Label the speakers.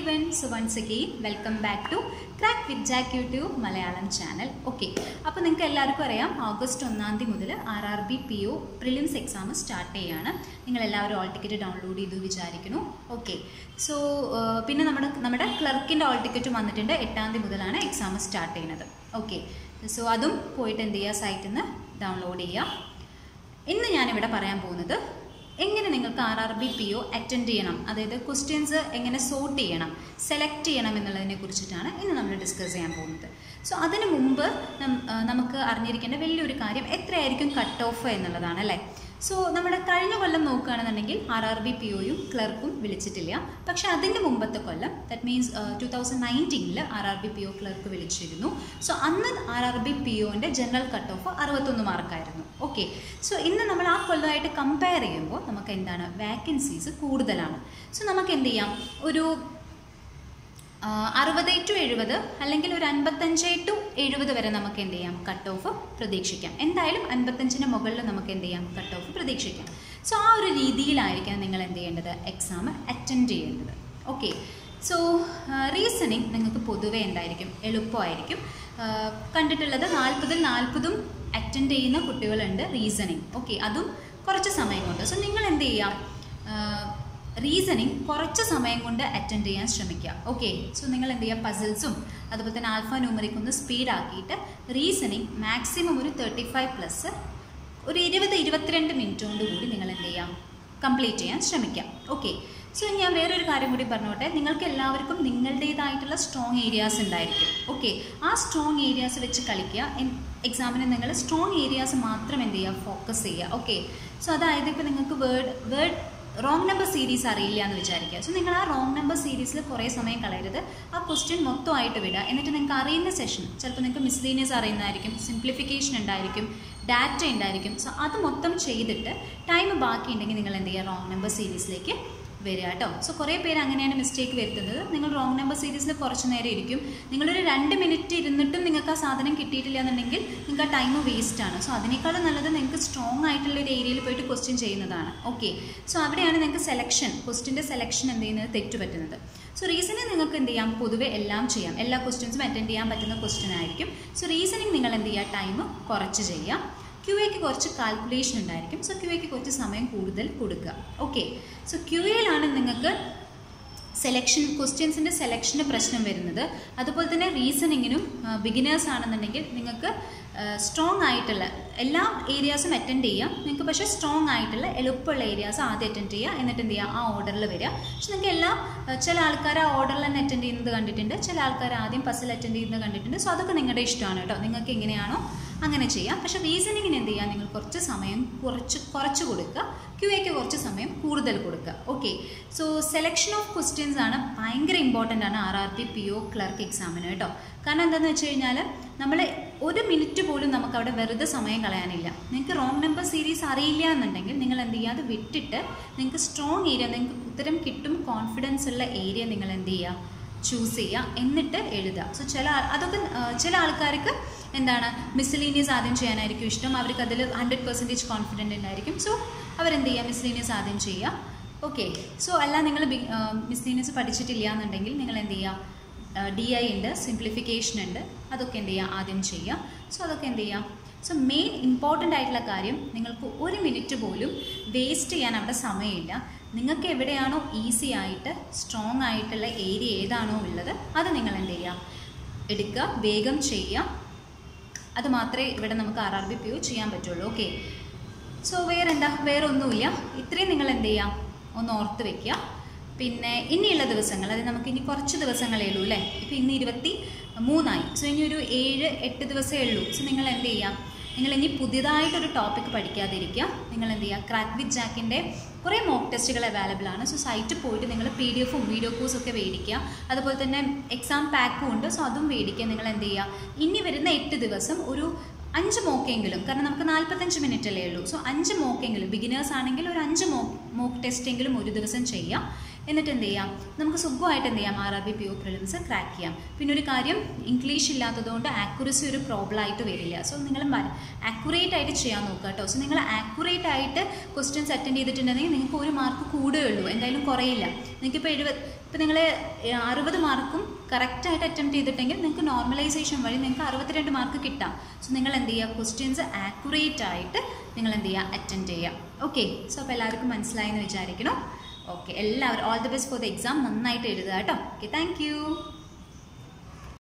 Speaker 1: one so once again welcome back to crack with Jack YouTube Malayalam channel okay അപ്പോൾ നിങ്ങൾക്ക് എല്ലാവർക്കും അറിയാം August ഒന്നാം തീയതി മുതൽ R R B P O prelims exam start ചെയ്യാണ് നിങ്ങൾ എല്ലാവരും ഓൾ ടിക്കറ്റ് ഡൗൺലോഡ് ചെയ്തു വിചാരിക്കുന്നു ഓക്കെ സോ പിന്നെ നമ്മുടെ നമ്മുടെ ക്ലർക്കിൻ്റെ ഓൾ ടിക്കറ്റ് വന്നിട്ടുണ്ട് എട്ടാം തീയതി മുതലാണ് എക്സാം സ്റ്റാർട്ട് ചെയ്യുന്നത് ഓക്കെ സോ അതും പോയിട്ട് എന്ത് ചെയ്യുക സൈറ്റിൽ നിന്ന് ഡൗൺലോഡ് ചെയ്യുക ഇന്ന് ഞാനിവിടെ പറയാൻ പോകുന്നത് എങ്ങനെ നിങ്ങൾക്ക് R R B P O attend ചെയ്യണം അതായത് ക്വസ്റ്റ്യൻസ് എങ്ങനെ സോർട്ട് ചെയ്യണം സെലക്ട് ചെയ്യണം എന്നുള്ളതിനെ കുറിച്ചിട്ടാണ് ഇന്ന് നമ്മൾ ഡിസ്കസ് ചെയ്യാൻ പോകുന്നത് സോ അതിനു മുമ്പ് നം- ആ, നമുക്ക് അറിഞ്ഞിരിക്കേണ്ട വലിയൊരു കാര്യം എത്രയായിരിക്കും കട്ട് ഓഫ് എന്നുള്ളതാണ് അല്ലേ സോ നമ്മുടെ കഴിഞ്ഞ കൊല്ലം നോക്കുകയാണെന്നുണ്ടെങ്കിൽ ആർ ആർ ബി പി ഒയും ക്ലർക്കും വിളിച്ചിട്ടില്ല പക്ഷേ അതിൻ്റെ മുമ്പത്തെ കൊല്ലം ദറ്റ് മീൻസ് ടു തൗസൻഡ് നയൻറ്റീനിൽ R R B P O clerk വിളിച്ചിരുന്നു സോ അന്ന് ആർ ആർ ബി പി ഒൻ്റെ ജനറൽ കട്ട് ഓഫ് അറുപത്തൊന്ന് മാർക്കായിരുന്നു ഓക്കെ സോ ഇന്ന് നമ്മൾ ആ കൊല്ലമായിട്ട് കമ്പയർ ചെയ്യുമ്പോൾ നമുക്ക് എന്താണ് വാക്കൻസീസ് കൂടുതലാണ് സോ നമുക്ക് എന്ത് ചെയ്യാം ഒരു അറുപത് ടു എഴുപത് അല്ലെങ്കിൽ ഒരു അൻപത്തഞ്ച് ടു എഴുപത് വരെ നമുക്ക് എന്ത് ചെയ്യാം കട്ട് ഓഫ് പ്രതീക്ഷിക്കാം എന്തായാലും അൻപത്തഞ്ചിന് മുകളിൽ നമുക്ക് എന്ത് ചെയ്യാം കട്ട് ഓഫ് പ്രതീക്ഷിക്കാം സോ ആ ഒരു രീതിയിലായിരിക്കാം നിങ്ങൾ എന്ത് ചെയ്യേണ്ടത് എക്സാം അറ്റൻഡ് ചെയ്യേണ്ടത് ഓക്കെ സോ റീസണിങ് നിങ്ങൾക്ക് പൊതുവേ എന്തായിരിക്കും എളുപ്പമായിരിക്കും ആ, കണ്ടിട്ടുള്ളത് നാൽപ്പതിൽ നാൽപ്പതും അറ്റൻഡ് ചെയ്യുന്ന കുട്ടികളുണ്ട് റീസണിങ് ഓക്കെ അതും കുറച്ച് സമയം കൊണ്ട് സോ നിങ്ങൾ എന്ത് ചെയ്യാം റീസണിങ് കുറച്ച് സമയം കൊണ്ട് അറ്റൻഡ് ചെയ്യാൻ ശ്രമിക്കുക ഓക്കെ സോ നിങ്ങൾ എന്ത് ചെയ്യുക പസിൽസും അതുപോലെ തന്നെ ആൽഫ ന്യൂമറിക് ഒന്ന് സ്പീഡാക്കിയിട്ട് റീസണിങ് മാക്സിമം ഒരു തേർട്ടി ഫൈവ് പ്ലസ് ഒരു ഇരുപത് ഇരുപത്തിരണ്ട് മിനിറ്റ് കൊണ്ട് കൂടി നിങ്ങൾ എന്ത് ചെയ്യാം കംപ്ലീറ്റ് ചെയ്യാൻ ശ്രമിക്കാം ഓക്കെ സോ ഞാൻ വേറൊരു കാര്യം കൂടി പറഞ്ഞോട്ടെ നിങ്ങൾക്ക് എല്ലാവർക്കും നിങ്ങളുടേതായിട്ടുള്ള സ്ട്രോങ് ഏരിയാസ് ഉണ്ടായിരിക്കും ഓക്കെ ആ സ്ട്രോങ് ഏരിയാസ് വെച്ച് കളിക്കുക എക്സാമിന് നിങ്ങൾ സ്ട്രോങ് ഏരിയാസ് മാത്രം എന്ത് ചെയ്യുക ഫോക്കസ് ചെയ്യുക ഓക്കെ സോ അതായത് ഇപ്പോൾ നിങ്ങൾക്ക് word word wrong number series അറിയില്ല എന്ന് വിചാരിക്കുക സോ നിങ്ങൾ ആ റോങ് നമ്പർ സീരീസിൽ കുറേ സമയം കളയരുത് ആ ക്വസ്റ്റ്യൻ മൊത്തമായിട്ട് വിടുക എന്നിട്ട് നിങ്ങൾക്ക് അറിയുന്ന സെഷൻ ചിലപ്പോൾ നിങ്ങൾക്ക് മിസ്ലീനിയസ് അറിയുന്നതായിരിക്കും സിംപ്ലിഫിക്കേഷൻ ഉണ്ടായിരിക്കും ഡാറ്റ ഉണ്ടായിരിക്കും സോ അത് മൊത്തം ചെയ്തിട്ട് ടൈം ബാക്കി ഉണ്ടെങ്കിൽ നിങ്ങൾ എന്ത് ചെയ്യുക റോങ് നമ്പർ സീരീസിലേക്ക് വരിക കേട്ടോ സോ കുറേ പേര് അങ്ങനെയാണ് മിസ്റ്റേക്ക് വരുത്തുന്നത് നിങ്ങൾ റോങ് നമ്പർ സീരീസിൽ കുറച്ച് നേരം ഇരിക്കും നിങ്ങളൊരു രണ്ട് മിനിറ്റ് ഇരുന്നിട്ടും നിങ്ങൾക്ക് ആ സാധനം കിട്ടിയിട്ടില്ല എന്നുണ്ടെങ്കിൽ നിങ്ങൾക്ക് ആ ടൈം വേസ്റ്റ് ആണ് സോ അതിനേക്കാളും നല്ലത് നിങ്ങൾക്ക് സ്ട്രോങ് ആയിട്ടുള്ള ഒരു ഏരിയയിൽ പോയിട്ട് ക്വസ്റ്റ്യൻ ചെയ്യുന്നതാണ് ഓക്കെ സോ അവിടെയാണ് നിങ്ങൾക്ക് സെലക്ഷൻ ക്വസ്റ്റിൻ്റെ സെലക്ഷൻ എന്ത് ചെയ്യുന്നത് തെറ്റ് പറ്റുന്നത് സോ റീസണിങ് നിങ്ങൾക്ക് എന്ത് ചെയ്യാം പൊതുവെ എല്ലാം ചെയ്യാം എല്ലാ ക്വസ്റ്റ്യൻസും അറ്റൻഡ് ചെയ്യാൻ പറ്റുന്ന ക്വസ്റ്റ്യൻ ആയിരിക്കും സോ റീസണിങ് നിങ്ങൾ എന്ത് ചെയ്യുക ടൈം കുറച്ച് ചെയ്യാം ക്യു എക്ക് കുറച്ച് കാൽക്കുലേഷൻ ഉണ്ടായിരിക്കും സോ ക്യു എക്ക് കുറച്ച് സമയം കൂടുതൽ കൊടുക്കുക ഓക്കെ സോ ക്യു എയിലാണ് നിങ്ങൾക്ക് സെലക്ഷൻ ക്വസ്റ്റ്യൻസിൻ്റെ സെലക്ഷന് പ്രശ്നം വരുന്നത് അതുപോലെ തന്നെ റീസണിങ്ങിനും ബിഗിനേഴ്സ് ആണെന്നുണ്ടെങ്കിൽ നിങ്ങൾക്ക് സ്ട്രോങ് ആയിട്ടുള്ള എല്ലാ ഏരിയാസും അറ്റൻഡ് ചെയ്യാം നിങ്ങൾക്ക് പക്ഷേ സ്ട്രോങ് ആയിട്ടുള്ള എളുപ്പമുള്ള ഏരിയാസ് ആദ്യം അറ്റൻഡ് ചെയ്യുക എന്നിട്ട് എന്ത് ചെയ്യുക ആ ഓർഡറിൽ വരിക പക്ഷെ നിങ്ങൾക്ക് എല്ലാം ആ, ചില ആൾക്കാർ ആ ഓർഡറിൽ തന്നെ അറ്റൻഡ് ചെയ്യുന്നത് കണ്ടിട്ടുണ്ട് ചില ആൾക്കാർ ആദ്യം പസിൽ അറ്റൻഡ് ചെയ്യുന്നത് കണ്ടിട്ടുണ്ട് സോ അതൊക്കെ നിങ്ങളുടെ ഇഷ്ടമാണ് കേട്ടോ നിങ്ങൾക്ക് എങ്ങനെയാണോ അങ്ങനെ ചെയ്യാം പക്ഷേ റീസണിങ്ങിന് എന്ത് ചെയ്യുക നിങ്ങൾ കുറച്ച് സമയം കുറച്ച് കുറച്ച് കൊടുക്കുക ക്യു എക്ക് കുറച്ച് സമയം കൂടുതൽ കൊടുക്കുക okay so selection of questions ആണ് ഭയങ്കര ഇമ്പോർട്ടൻ്റ് ആണ് R R P P O clerk എക്സാമിന് കേട്ടോ കാരണം എന്താണെന്ന് വെച്ച് കഴിഞ്ഞാൽ നമ്മൾ ഒരു മിനിറ്റ് പോലും നമുക്ക് അവിടെ വെറുതെ സമയം കളയാനില്ല നിങ്ങൾക്ക് റോങ് നമ്പർ സീരീസ് അറിയില്ല എന്നുണ്ടെങ്കിൽ നിങ്ങൾ എന്ത് ചെയ്യുക അത് വിട്ടിട്ട് നിങ്ങൾക്ക് സ്ട്രോങ് ഏരിയ നിങ്ങൾക്ക് ഉത്തരം കിട്ടും കോൺഫിഡൻസ് ഉള്ള ഏരിയ നിങ്ങൾ എന്ത് ചെയ്യുക ചൂസ് ചെയ്യുക എന്നിട്ട് എഴുതുക സോ ചില ആ- അതൊക്കെ ആ, ചില ആൾക്കാർക്ക് എന്താണ് മിസ്ലീനിയസ് ആദ്യം ചെയ്യാനായിരിക്കും ഇഷ്ടം അവർക്ക് അതിൽ ഹൺഡ്രഡ് പെർസെൻറ്റേജ് കോൺഫിഡൻ്റ് ഉണ്ടായിരിക്കും സോ അവരെന്ത് ചെയ്യുക മിസ്ലീനിയസ് ആദ്യം ചെയ്യുക ഓക്കെ സോ അല്ല നിങ്ങൾ മിസ്ലീനിയസ് പഠിച്ചിട്ടില്ല എന്നുണ്ടെങ്കിൽ നിങ്ങൾ എന്ത് ചെയ്യുക ഡി ഐ ഉണ്ട് സിംപ്ലിഫിക്കേഷൻ ഉണ്ട് അതൊക്കെ എന്ത് ചെയ്യുക ആദ്യം ചെയ്യുക സോ അതൊക്കെ എന്ത് ചെയ്യുക സോ മെയിൻ ഇമ്പോർട്ടൻ്റ് ആയിട്ടുള്ള കാര്യം നിങ്ങൾക്ക് ഒരു മിനിറ്റ് പോലും വേസ്റ്റ് ചെയ്യാൻ അവിടെ സമയമില്ല നിങ്ങൾക്ക് എവിടെയാണോ ഈസി ആയിട്ട് സ്ട്രോങ് ആയിട്ടുള്ള ഏരിയ ഏതാണോ ഉള്ളത് അത് നിങ്ങൾ എന്ത് ചെയ്യുക എടുക്കുക വേഗം ചെയ്യുക അത് മാത്രമേ ഇവിടെ നമുക്ക് R R B P O ചെയ്യാൻ പറ്റുള്ളൂ ഓക്കെ സോ വേറെ എന്താ വേറെ ഒന്നുമില്ല ഇത്രയും നിങ്ങൾ എന്ത് ചെയ്യാം ഒന്ന് ഓർത്ത് വെക്കുക പിന്നെ ഇനിയുള്ള ദിവസങ്ങൾ അതായത് നമുക്ക് ഇനി കുറച്ച് ദിവസങ്ങളേ ഉള്ളൂ അല്ലേ ഇപ്പം ഇന്ന് ഇരുപത്തി മൂന്നായി സോ ഇനി ഒരു ഏഴ് എട്ട് ദിവസമേ ഉള്ളൂ സോ നിങ്ങൾ എന്ത് ചെയ്യാം നിങ്ങൾ ഇനി പുതിയതായിട്ടൊരു ടോപ്പിക്ക് പഠിക്കാതിരിക്കുക നിങ്ങൾ എന്ത് ചെയ്യുക ക്രാക്ക് വിത്ത് ജാക്കിൻ്റെ കുറേ മോക്ക് ടെസ്റ്റുകൾ അവൈലബിൾ ആണ് സോ സൈറ്റിൽ പോയിട്ട് നിങ്ങൾ പി ഡി എഫും വീഡിയോ കോഴ്സും ഒക്കെ മേടിക്കുക അതുപോലെ തന്നെ എക്സാം പാക്കും ഉണ്ട് സോ അതും മേടിക്കുക നിങ്ങൾ എന്ത് ചെയ്യുക ഇനി വരുന്ന എട്ട് ദിവസം ഒരു അഞ്ച് മോക്കെങ്കിലും കാരണം നമുക്ക് നാൽപ്പത്തഞ്ച് മിനിറ്റ് അല്ലേ ഉള്ളൂ സോ അഞ്ച് മോക്കെങ്കിലും ബിഗിനേഴ്സ് ആണെങ്കിൽ ഒരു അഞ്ച് മോക്ക് മോക്ക് ടെസ്റ്റ് എങ്കിലും ഒരു ദിവസം ചെയ്യാം എന്നിട്ട് എന്ത് ചെയ്യാം നമുക്ക് സുഖമായിട്ട് എന്ത് ചെയ്യാം R R B P O prelims crack ചെയ്യാം പിന്നെ ഒരു കാര്യം ഇംഗ്ലീഷ് ഇല്ലാത്തതുകൊണ്ട് ആക്യുറസി ഒരു പ്രോബ്ലം ആയിട്ട് വരില്ല സോ നിങ്ങൾ ആക്യുറേറ്റ് ആയിട്ട് ചെയ്യാൻ നോക്കുക കേട്ടോ സോ നിങ്ങൾ ആക്യുറേറ്റ് ആയിട്ട് ക്വസ്റ്റ്യൻസ് അറ്റൻഡ് ചെയ്തിട്ടുണ്ടെങ്കിൽ നിങ്ങൾക്ക് ഒരു മാർക്ക് കൂടുകയുള്ളൂ എന്തായാലും കുറയില്ല നിങ്ങൾക്കിപ്പോൾ എഴുപത് ഇപ്പോൾ നിങ്ങൾ അറുപത് മാർക്കും കറക്റ്റായിട്ട് അറ്റംപ്റ്റ് ചെയ്തിട്ടെങ്കിൽ നിങ്ങൾക്ക് നോർമലൈസേഷൻ വഴി നിങ്ങൾക്ക് അറുപത്തിരണ്ട് മാർക്ക് കിട്ടാം സോ നിങ്ങൾ എന്ത് ചെയ്യുക ക്വസ്റ്റ്യൻസ് ആക്യുറേറ്റ് ആയിട്ട് നിങ്ങൾ എന്ത് ചെയ്യുക അറ്റൻഡ് ചെയ്യുക ഓക്കെ സോ അപ്പോൾ എല്ലാവർക്കും മനസ്സിലായെന്ന് വിചാരിക്കണം ഓക്കെ എല്ലാവരും all the best for the exam നന്നായിട്ട് എഴുതുക കേട്ടോ ഓക്കെ താങ്ക്